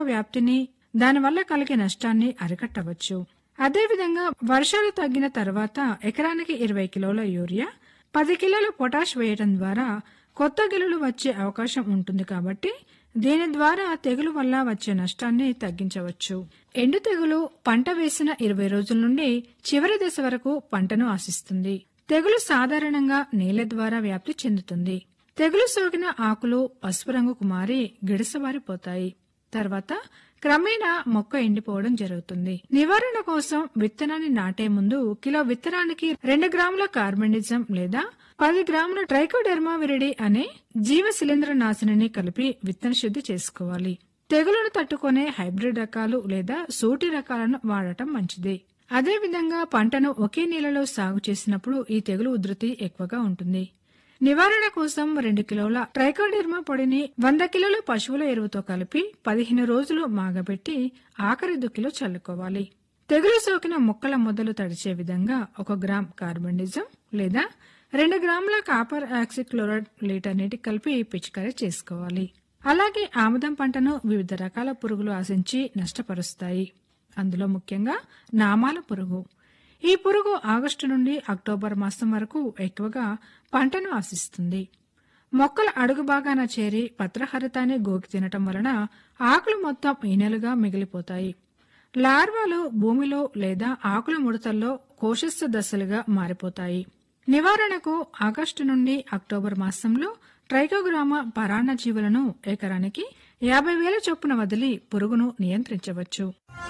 వ్యాప్తిని దానివల్ల కలిగే నష్టాన్ని అరికట్టవచ్చు అదేవిధంగా వర్షాలు తగ్గిన తర్వాత ఎకరానికి ఇరవై కిలోల యూరియా పది కిలోల పొటాష్ వేయడం ద్వారా కొత్త గిలులు వచ్చే అవకాశం ఉంటుంది కాబట్టి దీని ద్వారా తెగులు వల్ల వచ్చే నష్టాన్ని తగ్గించవచ్చు ఎండు తెగులు పంట వేసిన ఇరవై రోజుల నుండి చివరి దశ వరకు పంటను ఆశిస్తుంది తెగులు సాధారణంగా నేల ద్వారా వ్యాప్తి చెందుతుంది తెగులు సోకిన ఆకులు పసుపు రంగుకు మారి గిడసబారిపోతాయి తర్వాత క్రమేణా మొక్క ఎండిపోవడం జరుగుతుంది నివారణ కోసం విత్తనాన్ని నాటే ముందు కిలో విత్తనానికి రెండు గ్రాముల కార్బనిజం లేదా పది గ్రాముల ట్రైకోడెర్మా విరిడి అనే జీవ శిలీంద్ర నాశిని కలిపి విత్తన శుద్ధి చేసుకోవాలి తెగులను తట్టుకునే హైబ్రిడ్ రకాలు లేదా సూటి రకాలను వాడటం మంచిది అదేవిధంగా పంటను ఒకే నీళ్ళలో సాగు చేసినప్పుడు ఈ తెగులు ఉధృతి ఎక్కువగా ఉంటుంది నివారణ కోసం రెండు కిలోల ట్రైకోడెర్మా పొడిని వంద కిలోల పశువుల ఎరువుతో కలిపి పదిహేను రోజులు మాగబెట్టి ఆఖరి దుక్కిలో చల్లుకోవాలి తెగులు సోకిన మొక్కల మొదలు తడిచే విధంగా ఒక గ్రామ్ కార్బనిజం లేదా రెండు గ్రాముల కాపర్ ఆక్సిక్లోరైడ్ లీటర్ నీటికి కలిపి పిచికారీ చేసుకోవాలి అలాగే ఆముదం పంటను వివిధ రకాల పురుగులు ఆశించి నష్టపరుస్తాయి అందులో ముఖ్యంగా నామాల పురుగు ఈ పురుగు ఆగస్టు నుండి అక్టోబర్ మాసం వరకు ఎక్కువగా పంటను ఆశిస్తుంది మొక్కల అడుగు భాగాన చేరి పత్రహరితాన్ని గోకి తినటం వలన ఆకులు మొత్తం ఈనెలుగా మిగిలిపోతాయి లార్వాలు భూమిలో లేదా ఆకుల ముడతల్లో కోశస్థ దశలుగా మారిపోతాయి నివారణకు ఆగస్టు నుండి అక్టోబర్ మాసంలో ట్రైకోగ్రామ పరాన్న జీవులను ఎకరానికి యాభై వేల చొప్పున వదిలి పురుగును నియంత్రించవచ్చు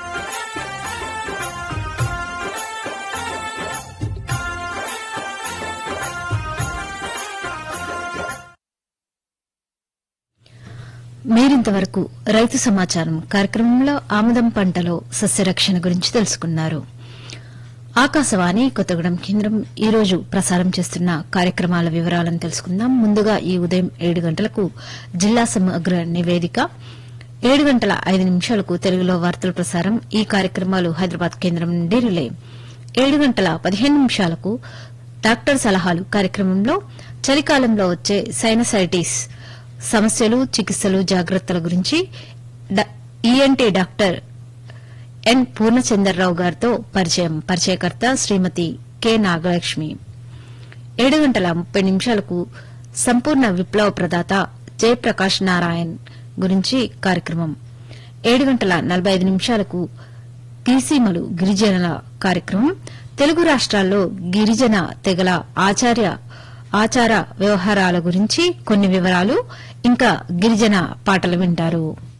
మీరింతవరకు రైతు సమాచారం కార్యక్రమంలో ఆముదం పంటలో సస్యరక్షణ గురించి తెలుసుకున్నారు ఆకాశవాణి కొత్తగూడెం కేంద్రం ఈ రోజు ప్రసారం చేస్తున్న కార్యక్రమాల వివరాలను తెలుసుకుందాం ముందుగా ఈ ఉదయం ఏడు గంటలకు జిల్లా సమగ్ర నివేదిక ఏడు గంటల ఐదు నిమిషాలకు తెలుగులో వార్తల ప్రసారం ఈ కార్యక్రమాలు హైదరాబాద్ కేంద్రం నుండి రిలే ఏడు గంటల పదిహేను నిమిషాలకు డాక్టర్ సలహాలు కార్యక్రమంలో చలికాలంలో వచ్చే సైనసైటిస్ సమస్యలు చికిత్సలు జాగ్రత్తల గురించి ఈఎన్టీ డాక్టర్ ఎన్ పూర్ణచంద్రరావు గారితో పరిచయం పరిచయకర్త శ్రీమతి కె నాగలక్ష్మి ఏడు గంటల ముప్పై నిమిషాలకు సంపూర్ణ విప్లవ ప్రదాత జయప్రకాష్ నారాయణ్ గురించి కార్యక్రమం ఏడు గంటల నలభై ఐదు నిమిషాలకు గిరిసీమలు గిరిజనుల కార్యక్రమం తెలుగు రాష్ట్రాల్లో గిరిజన తెగల ఆచార్య ఆచార వ్యవహారాల గురించి కొన్ని వివరాలు ఇంకా గిరిజన పాటలు వింటారు